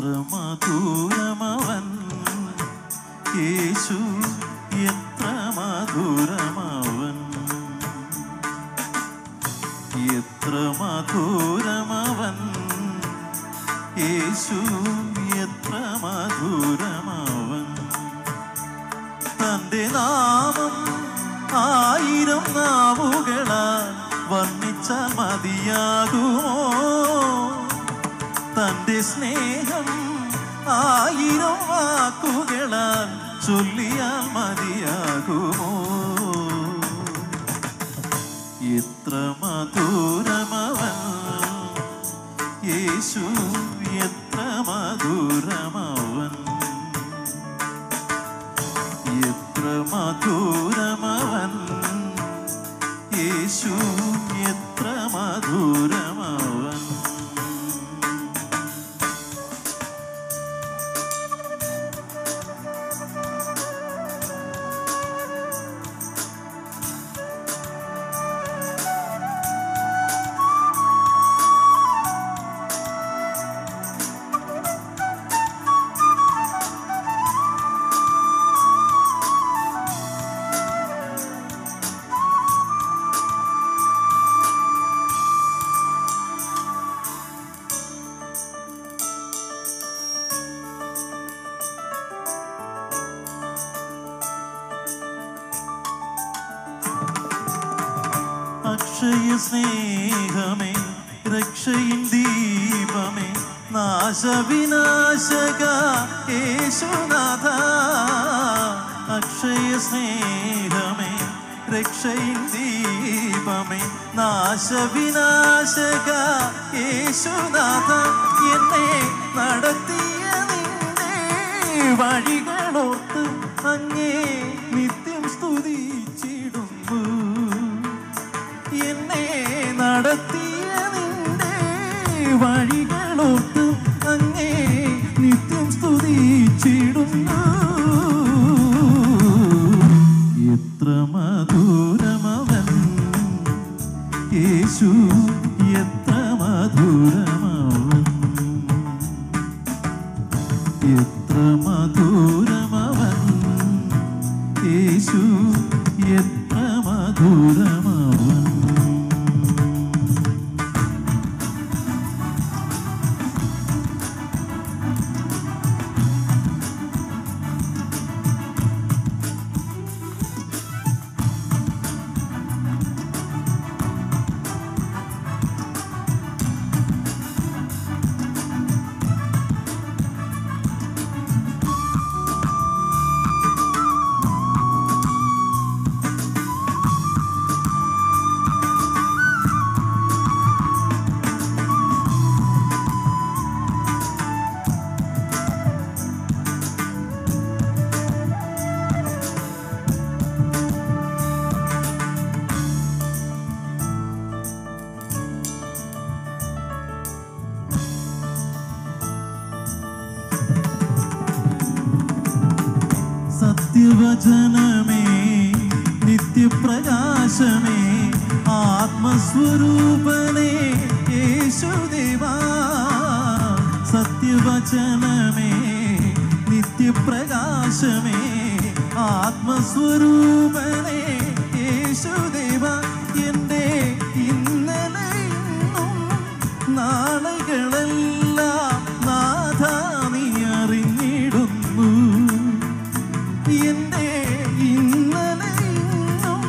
മധുരമവൻ യേശു എത്ര മധുരമവൻ എത്ര മധുരമവൻ യേശു എത്ര മധുരമവൻ തന്റെ നാമം ആയിരം നാവുകളാൽ വർണ്ണിച്ചാൽ മതിയാകുമോ തന്റെ സ്നേഹം ആയിരം വാക്കുകളാൽ ചൊല്ലിയാൽ മതിയാകുമോ എത്ര മധുരമവൻ യേശു എത്ര മധുരമവൻ എത്ര മധുരമവൻ യേശു എത്ര മധുരമവൻ അക്ഷയ സ്നേഹമേ രക്ഷയിൻ ദീപമേ നാശവിനാശക യേശുനാഥ അക്ഷയ സ്നേഹമേ രക്ഷയിൻ ദീപമേ നാശവിനാശക യേശുനാഥ എന്നെ നടത്തിയ നിന്റെ വഴികളോർത്ത് അങ്ങേ നിത്യം സ്തുതിച്ചിടുന്നു എന്നെ നടത്തിയ നിന്റെ വഴികളോട്ട് അങ്ങേ നിത്യം സ്തുതിച്ചിടുന്നു എത്ര മധുരമവൻ യേശു എത്ര മധുരമവൻ എത്ര മധുരമവൻ യേശു എത്ര മധുരമവൻ സത്യവചനമേ നിത്യപ്രകാശമേ ആത്മസ്വരൂപനേ യേശുദേവാ സത്യവചനമേ നിത്യപ്രകാശമേ ആത്മസ്വരൂപനേ യേശുദേവ എൻ്റെ ഇന്നലെ ഇന്നും നാളുകളെല്ലാം നാഥ നീ അറിഞ്ഞിടുന്നു എന്റെ ഇന്നലെ ഇന്നും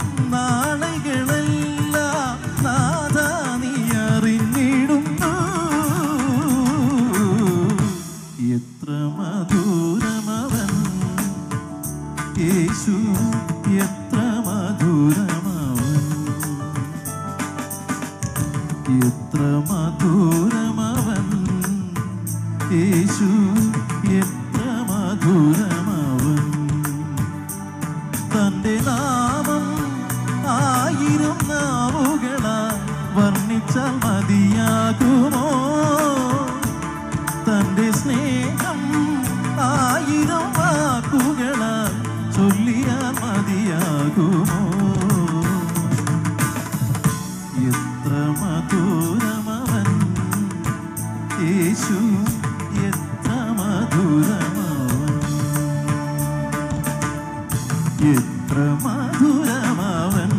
നാളുകളെല്ലാം നാഥ നീ അറിഞ്ഞിടുന്നു എത്ര മധുരമവൻ യേശു എത്ര മധുരമവൻ എത്ര മധുരമവൻ യേശു എത്ര മധുരമവൻ തന്റെ നാമം ആയിരം നാവുകളാൽ വർണ്ണിച്ചാൽ മതിയാകുമോ തന്റെ സ്നേഹം ആയിരം വാക്കുകളാൽ ചൊല്ലിയാൽ മതിയാകുമോ എത്ര മധുരമവൻ യേശു എത്ര എത്ര മധുരമവൻ